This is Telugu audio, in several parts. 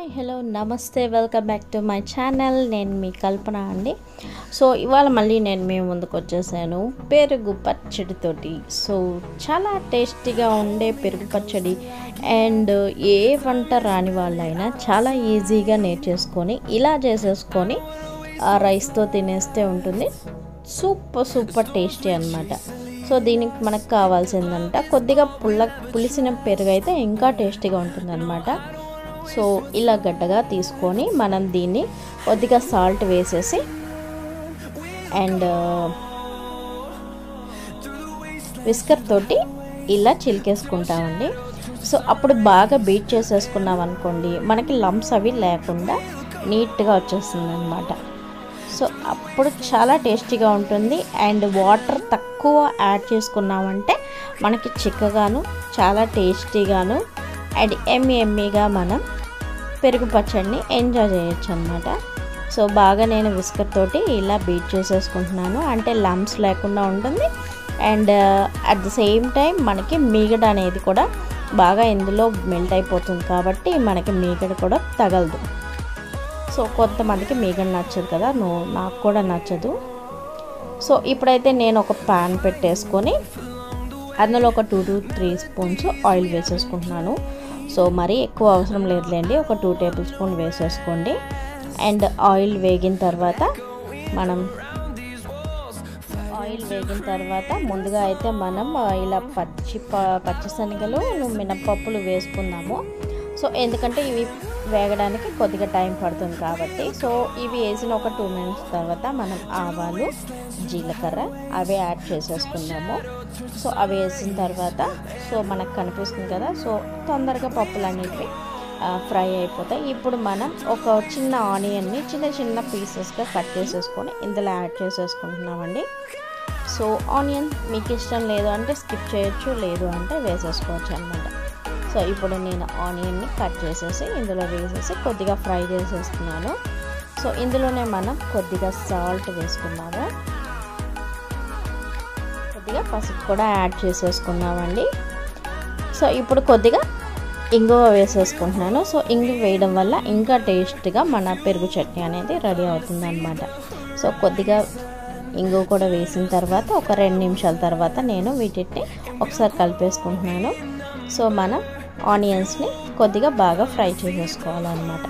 హాయ్ హలో నమస్తే welcome back to my channel నేను మీ కల్పన అండి సో ఇవాళ మళ్ళీ నేను మీ ముందుకు వచ్చేసాను పెరుగు పచ్చడితోటి సో చాలా టేస్టీగా ఉండే పెరుగు పచ్చడి అండ్ ఏ వంట రాని వాళ్ళైనా చాలా ఈజీగా నేర్చేసుకొని ఇలా చేసేసుకొని ఆ రైస్తో తినేస్తే ఉంటుంది సూపర్ సూపర్ టేస్టీ అనమాట సో దీనికి మనకు కావాల్సిందంట కొద్దిగా పుల్ల పులిసిన పెరుగు అయితే ఇంకా టేస్టీగా ఉంటుందన్నమాట సో ఇలా గడ్డగా తీసుకొని మనం దీన్ని కొద్దిగా సాల్ట్ వేసేసి అండ్ విస్కర్ తోటి ఇలా చిలికేసుకుంటామండి సో అప్పుడు బాగా బీట్ చేసేసుకున్నాం అనుకోండి మనకి లంప్స్ అవి లేకుండా నీట్గా వచ్చేస్తుంది అనమాట సో అప్పుడు చాలా టేస్టీగా ఉంటుంది అండ్ వాటర్ తక్కువ యాడ్ చేసుకున్నామంటే మనకి చిక్కగాను చాలా టేస్టీగాను అండ్ ఎమ్మి ఎమ్మిగా మనం పెరుగు పచ్చడిని ఎంజాయ్ చేయొచ్చు అనమాట సో బాగా నేను విస్కర్ తోటి ఇలా బీట్ చేసేసుకుంటున్నాను అంటే లంప్స్ లేకుండా ఉంటుంది and at the same time మనకి మీగడ అనేది కూడా బాగా ఇందులో మెల్ట్ అయిపోతుంది కాబట్టి మనకి మీగడ కూడా తగలదు సో కొంతమందికి మీగడ నచ్చదు కదా నో నాకు కూడా నచ్చదు సో ఇప్పుడైతే నేను ఒక ప్యాన్ పెట్టేసుకొని అందులో ఒక two to three spoons oil వేసేసుకుంటున్నాను సో మరీ ఎక్కువ అవసరం లేదులేండి ఒక టూ టేబుల్ స్పూన్ వేసేసుకోండి అండ్ ఆయిల్ వేగిన తర్వాత మనం ఆయిల్ వేగిన తర్వాత ముందుగా అయితే మనం ఇలా పచ్చి పచ్చిశనగలు మినపప్పులు వేసుకుందాము సో ఎందుకంటే ఇవి వేగడానికి కొద్దిగా టైం పడుతుంది కాబట్టి సో ఇవి వేసిన ఒక టూ మినిట్స్ తర్వాత మనం ఆవాలు జీలకర్ర అవి యాడ్ చేసేసుకుందాము సో అవి వేసిన తర్వాత సో మనకు కనిపిస్తుంది కదా సో తొందరగా పప్పులు అనేవి ఫ్రై అయిపోతాయి ఇప్పుడు మనం ఒక చిన్న ఆనియన్ని చిన్న చిన్న పీసెస్గా కట్ చేసేసుకొని ఇందులో యాడ్ చేసేసుకుంటున్నామండి సో ఆనియన్ మీకు ఇష్టం లేదు అంటే స్కిప్ చేయొచ్చు లేదు అంటే వేసేసుకోవచ్చు అనమాట సో ఇప్పుడు నేను ఆనియన్ని కట్ చేసేసి ఇందులో వేసేసి కొద్దిగా ఫ్రై చేసేస్తున్నాను సో ఇందులోనే మనం కొద్దిగా సాల్ట్ వేసుకున్నాము కొద్దిగా పసుపు కూడా యాడ్ చేసేసుకున్నామండి సో ఇప్పుడు కొద్దిగా ఇంగువ వేసేసుకుంటున్నాను సో ఇంగువ వేయడం వల్ల ఇంకా టేస్ట్గా మన పెరుగు చట్నీ అనేది రెడీ అవుతుంది అనమాట సో కొద్దిగా ఇంగువ కూడా వేసిన తర్వాత ఒక రెండు నిమిషాల తర్వాత నేను వీటిని ఒకసారి కలిపేసుకుంటున్నాను సో మనం ఆనియన్స్ని కొద్దిగా బాగా ఫ్రై చేసేసుకోవాలన్నమాట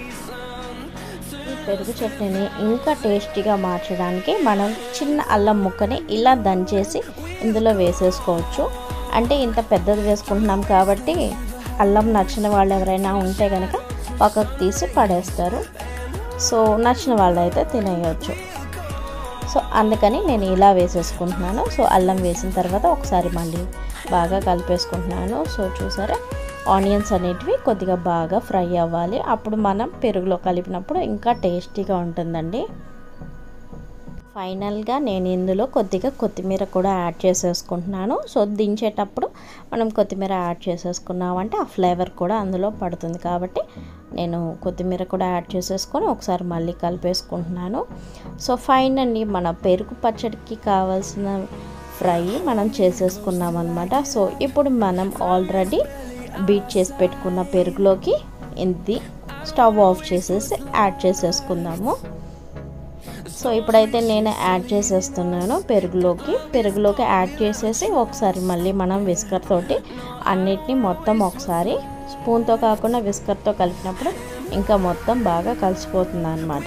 ఈ పెరుగు చట్నీని ఇంకా టేస్టీగా మార్చడానికి మనం చిన్న అల్లం ముక్కని ఇలా దంచేసి ఇందులో వేసేసుకోవచ్చు అంటే ఇంత పెద్దది వేసుకుంటున్నాం కాబట్టి అల్లం నచ్చిన వాళ్ళు ఎవరైనా ఉంటే కనుక పక్కకు తీసి పడేస్తారు సో నచ్చిన వాళ్ళు అయితే తినేయచ్చు సో అందుకని నేను ఇలా వేసేసుకుంటున్నాను సో అల్లం వేసిన తర్వాత ఒకసారి మళ్ళీ బాగా కలిపేసుకుంటున్నాను సో చూసారా ఆనియన్స్ అనేటివి కొద్దిగా బాగా ఫ్రై అవ్వాలి అప్పుడు మనం పెరుగులో కలిపినప్పుడు ఇంకా టేస్టీగా ఉంటుందండి ఫైనల్గా నేను ఇందులో కొద్దిగా కొత్తిమీర కూడా యాడ్ చేసేసుకుంటున్నాను సో దించేటప్పుడు మనం కొత్తిమీర యాడ్ చేసేసుకున్నామంటే ఆ ఫ్లేవర్ కూడా అందులో పడుతుంది కాబట్టి నేను కొత్తిమీర కూడా యాడ్ చేసేసుకొని ఒకసారి మళ్ళీ కలిపేసుకుంటున్నాను సో ఫైన్ అండి మన పెరుగు పచ్చడికి కావాల్సిన ఫ్రై మనం చేసేసుకున్నాం అనమాట సో ఇప్పుడు మనం ఆల్రెడీ బీట్ చేసి పెట్టుకున్న పెరుగులోకి ఇది స్టవ్ ఆఫ్ చేసేసి యాడ్ చేసేసుకుందాము సో ఇప్పుడైతే నేను యాడ్ చేసేస్తున్నాను పెరుగులోకి పెరుగులోకి యాడ్ చేసేసి ఒకసారి మళ్ళీ మనం విస్కర్ తోటి అన్నిటినీ మొత్తం ఒకసారి స్పూన్తో కాకుండా విస్కర్తో కలిపినప్పుడు ఇంకా మొత్తం బాగా కలిసిపోతుంది అనమాట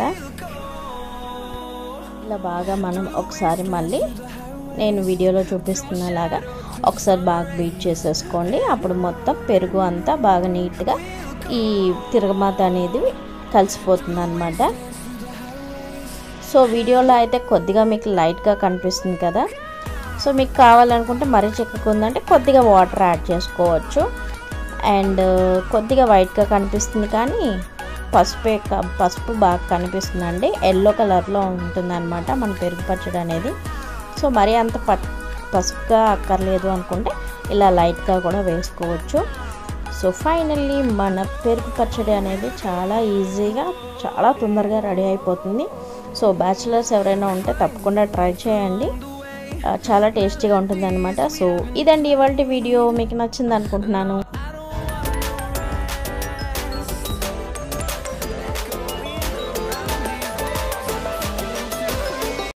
ఇలా బాగా మనం ఒకసారి మళ్ళీ నేను వీడియోలో చూపిస్తున్నలాగా ఒకసారి బాగా బీట్ చేసేసుకోండి అప్పుడు మొత్తం పెరుగు అంతా బాగా నీట్గా ఈ తిరగమాత అనేది కలిసిపోతుంది అనమాట సో వీడియోలో అయితే కొద్దిగా మీకు లైట్గా కనిపిస్తుంది కదా సో మీకు కావాలనుకుంటే మరీ చిక్కకుందంటే కొద్దిగా వాటర్ యాడ్ చేసుకోవచ్చు అండ్ కొద్దిగా వైట్గా కనిపిస్తుంది కానీ పసుపే పసుపు బాగా కనిపిస్తుందండి ఎల్లో కలర్లో ఉంటుందన్నమాట మన పెరుగు పచ్చడి అనేది సో మరీ అంత ప పసుపుగా అక్కర్లేదు అనుకుంటే ఇలా లైట్గా కూడా వేసుకోవచ్చు సో ఫైనల్లీ మన పెరుగు పచ్చడి అనేది చాలా ఈజీగా చాలా తొందరగా రెడీ అయిపోతుంది సో బ్యాచిలర్స్ ఎవరైనా ఉంటే తప్పకుండా ట్రై చేయండి చాలా టేస్టీగా ఉంటుంది అనమాట సో ఇదండి ఇవాళ వీడియో మీకు నచ్చింది అనుకుంటున్నాను